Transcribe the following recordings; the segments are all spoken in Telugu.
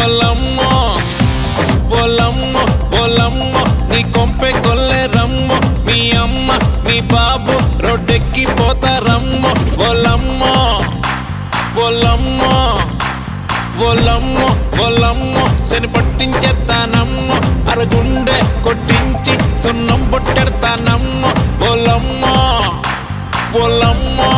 పొలమ్మో పొలమ్మో పొలమ్మో నీ కొంపె కొల్లె రమ్మో మీ అమ్మ మీ బాబు రోడ్డెక్కి పోతారమ్మో పొలమ్మో పొలమ్మో పొలమ్మో పొలమ్మో శని పట్టించేస్తానమ్మో అరగుండె కొట్టించి సున్నం పొట్టెడతానమ్మో పొలమ్మో పొలమ్మో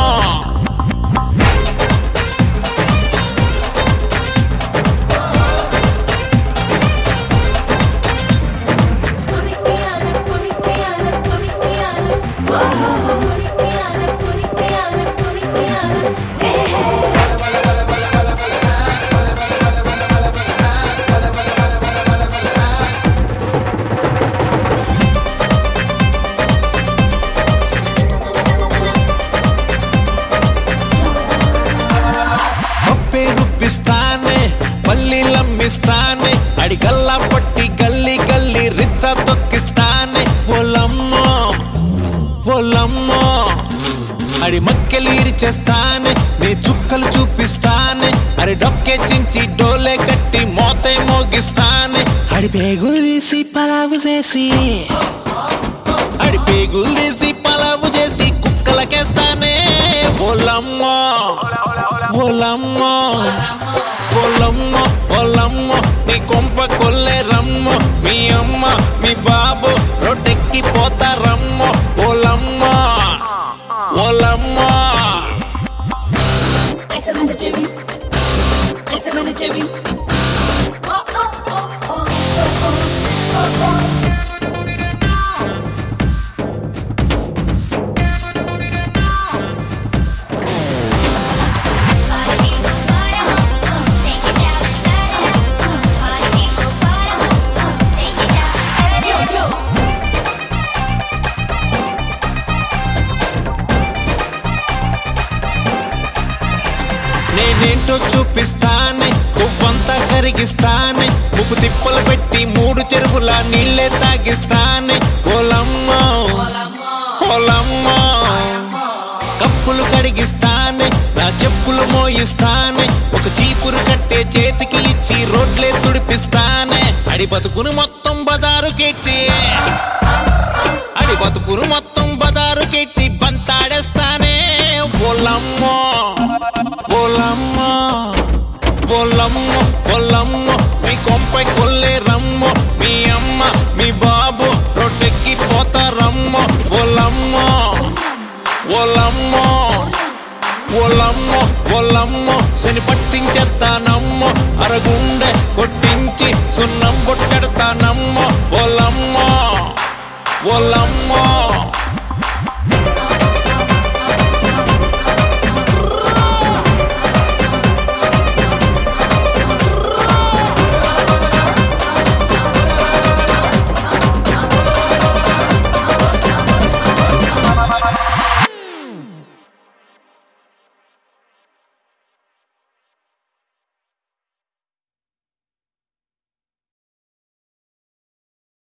Kulikiana, kulikiana, kulikiana. Whoa, kulikiana, kulikiana, kulikiana. Hey, hey. పప్పే రుప్పిస్తానే పల్లీలమ్మిస్తానే అడిగల్లా పట్టి గల్లీ గల్లీ రిచ్చ తొక్కిస్తానే పొలమ్మో పొలమ్మో అడి మక్కెలు ఇరిచేస్తానే నీ చుక్కలు చూపిస్తానే అరి డొక్కే చించి డోలే కట్టి మోతే మోగిస్తానే అడి పేగులు తీసి పలావు చేసి అడి పేగులు తీసి పలావు చేసి కుక్కలకేస్తానే పొలమ్మో పొలమ్మో పొలమ్మో పొలమ్మో నీ కొంప కొల్లే రమ్మో మీ అమ్మ మీ బాబు రొట్టెక్కి పోతారమ్మో పొలమ్మో పొలమ్మో Essa é minha Jimmy. Essa é minha Jimmy. Oh, oh, oh, oh, oh, oh, oh, oh. Joe, Joe. నేనేంటో చూపిస్తానే పువ్వంతా కరిగిస్తానే ఉప్పు తిప్పలు పెట్టి మూడు చెరువుల నీళ్ళే తాగిస్తానే పొలమ్మో పొలమ్మో కప్పులు కడిగిస్తానే నా చెప్పులు మోయిస్తానే ఒక చీపురు కట్టే చేతికి ఇచ్చి రోడ్లే తుడిపిస్తానే అడి బతుకును మొత్తం బజారు కెచ్చి అడి బతుకును మొత్తం బజారు కెచ్చి బంతాడేస్తానే పొలమ్మో పొలమ్మో పొలమ్మో పొలమ్మో మీ కొంపై కొల్లే రమ్మో మీ అమ్మ మీ బాబు రొట్టెక్కి పోతారమ్మో పొలమ్మో ఒలమ్మో ఒలమ్మో ఒలమ్మో శని పట్టించేస్తానమ్మో అరగుండె కొట్టించి సున్నం కొట్టెడతానమ్మో ఒలమ్మో ఒలమ్మో